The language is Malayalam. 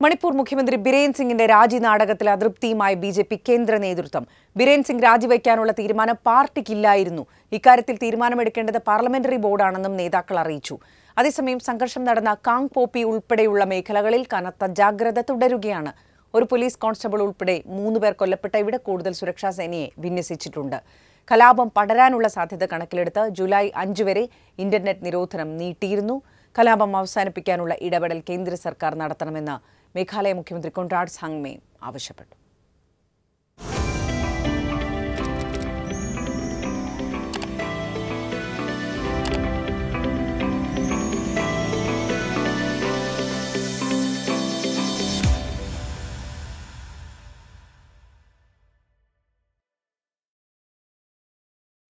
മണിപ്പൂർ മുഖ്യമന്ത്രി ബിരേൻ സിംഗിന്റെ രാജി നാടകത്തിൽ അതൃപ്തിയുമായി ബി ജെ പി കേന്ദ്ര നേതൃത്വം ബിരേൻ സിംഗ് രാജിവെക്കാനുള്ള തീരുമാനം പാർട്ടിക്കില്ലായിരുന്നു ഇക്കാര്യത്തിൽ തീരുമാനമെടുക്കേണ്ടത് പാർലമെന്ററി ബോർഡാണെന്നും നേതാക്കൾ അറിയിച്ചു അതേസമയം സംഘർഷം നടന്ന കാങ് പോപ്പി ഉൾപ്പെടെയുള്ള മേഖലകളിൽ കനത്ത ജാഗ്രത തുടരുകയാണ് ഒരു പോലീസ് കോൺസ്റ്റബിൾ ഉൾപ്പെടെ മൂന്ന് പേർ കൊല്ലപ്പെട്ട ഇവിടെ കൂടുതൽ സുരക്ഷാ സേനയെ വിന്യസിച്ചിട്ടുണ്ട് കലാപം പടരാനുള്ള സാധ്യത കണക്കിലെടുത്ത് ജൂലൈ അഞ്ച് വരെ ഇന്റർനെറ്റ് നിരോധനം നീട്ടിയിരുന്നു കലാപം അവസാനിപ്പിക്കാനുള്ള ഇടപെടൽ കേന്ദ്ര സർക്കാർ നടത്തണമെന്ന് മേഘാലയ മുഖ്യമന്ത്രി കൊൺറാഡ് സാങ്മേ ആവശ്യപ്പെട്ടു